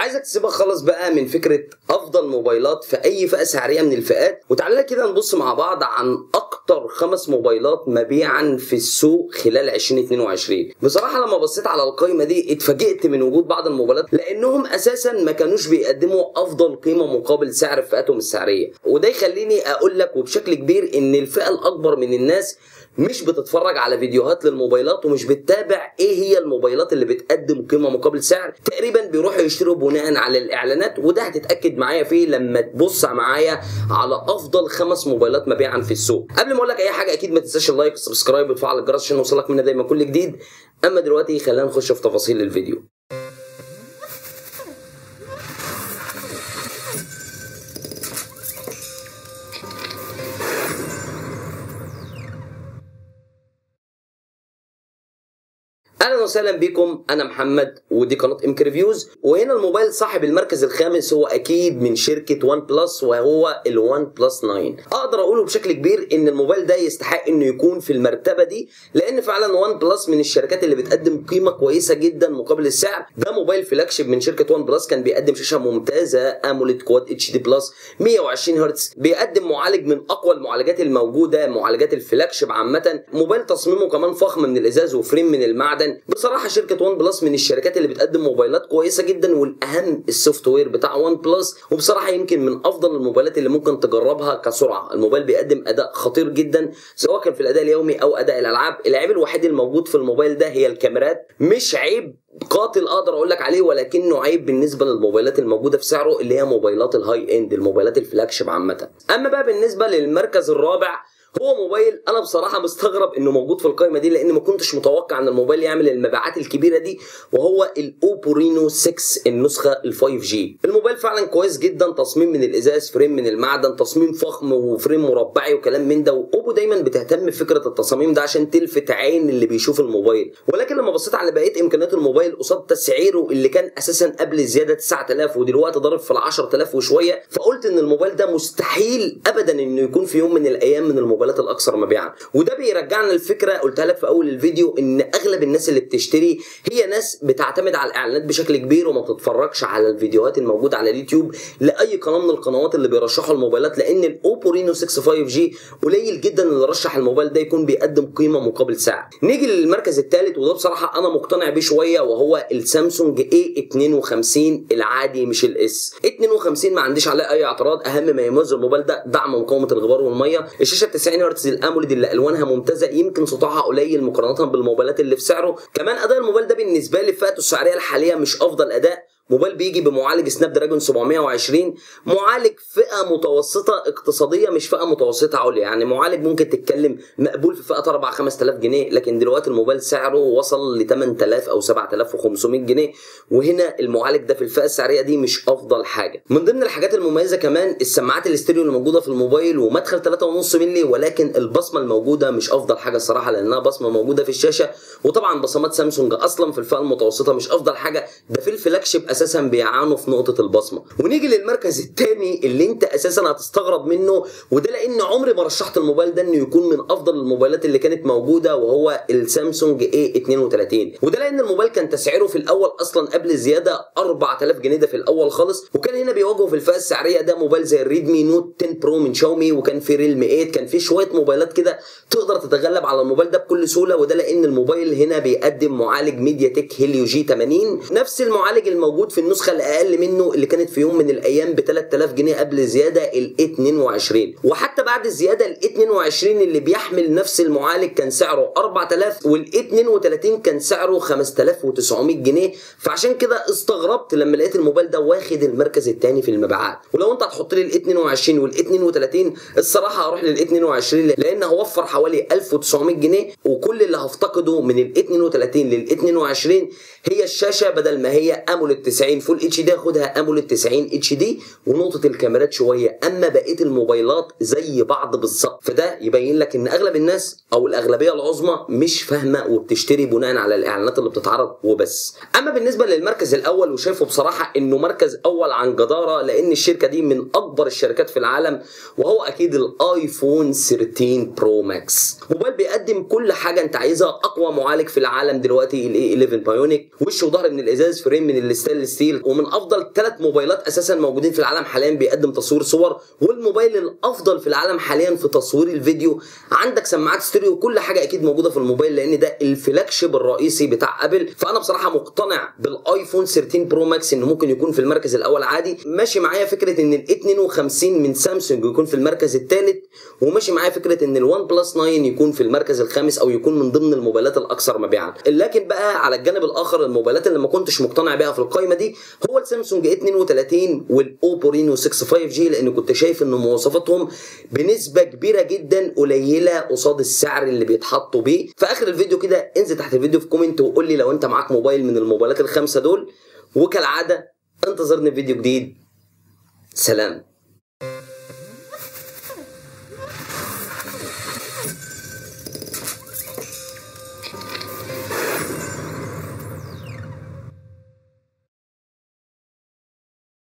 عايزك تسيبها خالص بقى من فكره افضل موبايلات في اي فئه سعريه من الفئات وتعالى كده نبص مع بعض عن اكتر خمس موبايلات مبيعا في السوق خلال 2022 بصراحه لما بصيت على القائمه دي اتفاجئت من وجود بعض الموبايلات لانهم اساسا ما كانوش بيقدموا افضل قيمه مقابل سعر في فئاتهم السعريه وده يخليني اقول لك وبشكل كبير ان الفئه الاكبر من الناس مش بتتفرج على فيديوهات للموبايلات ومش بتتابع ايه هي الموبايلات اللي بتقدم قيمه مقابل سعر تقريبا بيروحوا يشتروا بناء على الاعلانات وده هتتاكد معايا فيه لما تبص معايا على افضل خمس موبايلات مبيعا في السوق قبل ما اقول لك اي حاجه اكيد ما تنساش اللايك والسبسكرايب وتفعل الجرس عشان يوصلك منا دايما كل جديد اما دلوقتي خلينا نخش في تفاصيل الفيديو اهلا وسهلا بكم انا محمد ودي قناه ام ريفيوز وهنا الموبايل صاحب المركز الخامس هو اكيد من شركه وان بلس وهو الوان بلس 9 اقدر اقوله بشكل كبير ان الموبايل ده يستحق انه يكون في المرتبه دي لان فعلا وان بلس من الشركات اللي بتقدم قيمه كويسه جدا مقابل السعر ده موبايل فلاج شيب من شركه وان بلس كان بيقدم شاشه ممتازه اموليد كواد اتش دي بلس 120 هرتز بيقدم معالج من اقوى المعالجات الموجوده معالجات الفلاج شيب عامه موبايل تصميمه كمان فخم من الازاز وفريم من المعدن بصراحه شركه وان بلس من الشركات اللي بتقدم موبايلات كويسه جدا والاهم السوفت وير بتاع وان بلس وبصراحه يمكن من افضل الموبايلات اللي ممكن تجربها كسرعه الموبايل بيقدم اداء خطير جدا سواء كان في الاداء اليومي او اداء الالعاب العيب الوحيد الموجود في الموبايل ده هي الكاميرات مش عيب قاتل اقدر اقول لك عليه ولكنه عيب بالنسبه للموبايلات الموجوده في سعره اللي هي موبايلات الهاي اند الموبايلات الفلاج شيب عامه اما بقى بالنسبه للمركز الرابع هو موبايل انا بصراحه مستغرب انه موجود في القائمه دي لان ما كنتش متوقع ان الموبايل يعمل المبيعات الكبيره دي وهو الاوبو رينو 6 النسخه ال 5 جي الموبايل فعلا كويس جدا تصميم من الازاز فريم من المعدن تصميم فخم وفريم مربعي وكلام من ده واوبو دايما بتهتم بفكره التصاميم ده عشان تلفت عين اللي بيشوف الموبايل ولكن لما بصيت على بقيه امكانيات الموبايل قصاد تسعيره اللي كان اساسا قبل الزياده 9000 ودلوقتي ضارب في ال 10000 وشويه فقلت ان الموبايل ده مستحيل ابدا انه يكون في يوم من الايام من الموبايلات الاكثر مبيعا وده بيرجعنا للفكره قلتها لك في اول الفيديو ان اغلب الناس اللي بتشتري هي ناس بتعتمد على الاعلانات بشكل كبير وما بتتفرجش على الفيديوهات الموجوده على اليوتيوب لاي قناه من القنوات اللي بيرشحوا الموبايلات لان الاوبو رينو 6 5 جي قليل جدا اللي رشح الموبايل ده يكون بيقدم قيمه مقابل سعر نيجي للمركز الثالث وده بصراحه انا مقتنع بيه شويه وهو السامسونج اي 52 العادي مش الاس 52 ما عنديش عليه اي اعتراض اهم ما يميز الموبايل ده دعم مقاومه الغبار والميه الشاشه 90 هرتز الاموليد اللي الوانها ممتازه يمكن سطوعها قليل مقارنه بالموبايلات اللي في سعره كمان اداء الموبايل ده بالنسبه لي فئته السعريه الحاليه مش افضل اداء موبايل بيجي بمعالج سناب دراجون 720 معالج فئه متوسطه اقتصاديه مش فئه متوسطه عليا يعني معالج ممكن تتكلم مقبول في فئه 4 5000 جنيه لكن دلوقتي الموبايل سعره وصل ل 8000 او 7500 جنيه وهنا المعالج ده في الفئه السعريه دي مش افضل حاجه من ضمن الحاجات المميزه كمان السماعات الاستيريو اللي موجوده في الموبايل ومدخل 3.5 مللي ولكن البصمه الموجوده مش افضل حاجه الصراحه لانها بصمه موجوده في الشاشه وطبعا بصمات سامسونج اصلا في الفئه المتوسطه مش افضل حاجه ده في الفلاج شيب اساسا بيعانوا في نقطه البصمه ونيجي للمركز الثاني اللي انت اساسا هتستغرب منه وده لان عمري ما رشحت الموبايل ده انه يكون من افضل الموبايلات اللي كانت موجوده وهو السامسونج اي 32 وده لان الموبايل كان تسعيره في الاول اصلا قبل الزياده 4000 جنيه ده في الاول خالص وكان هنا بيواجهه في الفئه السعريه ده موبايل زي الريدمي نوت 10 برو من شاومي وكان في ريلمي 8 كان في شويه موبايلات كده تقدر تتغلب على الموبايل ده بكل سهوله وده لان الموبايل هنا بيقدم معالج ميديا تك هيليو جي 80 نفس المعالج الموجود في النسخه الاقل منه اللي كانت في يوم من الايام ب 3000 جنيه قبل الزياده ال 22 وحتى بعد الزياده ال 22 اللي بيحمل نفس المعالج كان سعره 4000 وال 32 كان سعره 5900 جنيه فعشان كده استغربت لما لقيت الموبايل ده واخد المركز الثاني في المبيعات ولو انت هتحط لي ال 22 وال 32 الصراحه هروح لل 22 لان هوفر حوالي 1900 جنيه وكل اللي هفتقده من ال 32 لل 22 هي الشاشه بدل ما هي اموليد 90 فول اتش دي اخدها اموليد 90 اتش دي ونقطه الكاميرات شويه اما بقيه الموبايلات زي بعض بالظبط فده يبين لك ان اغلب الناس او الاغلبيه العظمى مش فاهمه وبتشتري بناء على الاعلانات اللي بتتعرض وبس اما بالنسبه للمركز الاول وشايفه بصراحه انه مركز اول عن جداره لان الشركه دي من اكبر الشركات في العالم وهو اكيد الايفون 13 برو ماكس موبايل بيقدم كل حاجه انت عايزها اقوى معالج في العالم دلوقتي الاي 11 بايونيك وش وظهر من الازاز فريم من الستانلس افضل ستيل ومن افضل ثلاث موبايلات اساسا موجودين في العالم حاليا بيقدم تصوير صور والموبايل الافضل في العالم حاليا في تصوير الفيديو عندك سماعات ستيريو وكل حاجه اكيد موجوده في الموبايل لان ده الفلاج شيب الرئيسي بتاع ابل فانا بصراحه مقتنع بالايفون 13 برو ماكس انه ممكن يكون في المركز الاول عادي ماشي معايا فكره ان ال 52 من سامسونج يكون في المركز الثالث وماشي معايا فكره ان الوان بلس 9 يكون في المركز الخامس او يكون من ضمن الموبايلات الاكثر مبيعا لكن بقى على الجانب الاخر الموبايلات اللي ما كنتش مقتنع بيها في القائمه دي هو السامسونج 32 والاوبو رينو 6 5 جي لان كنت شايف ان مواصفاتهم بنسبه كبيره جدا قليله قصاد السعر اللي بيتحطوا بيه في اخر الفيديو كده انزل تحت الفيديو في كومنت وقول لي لو انت معاك موبايل من الموبايلات الخمسه دول وكالعاده انتظرني في فيديو جديد سلام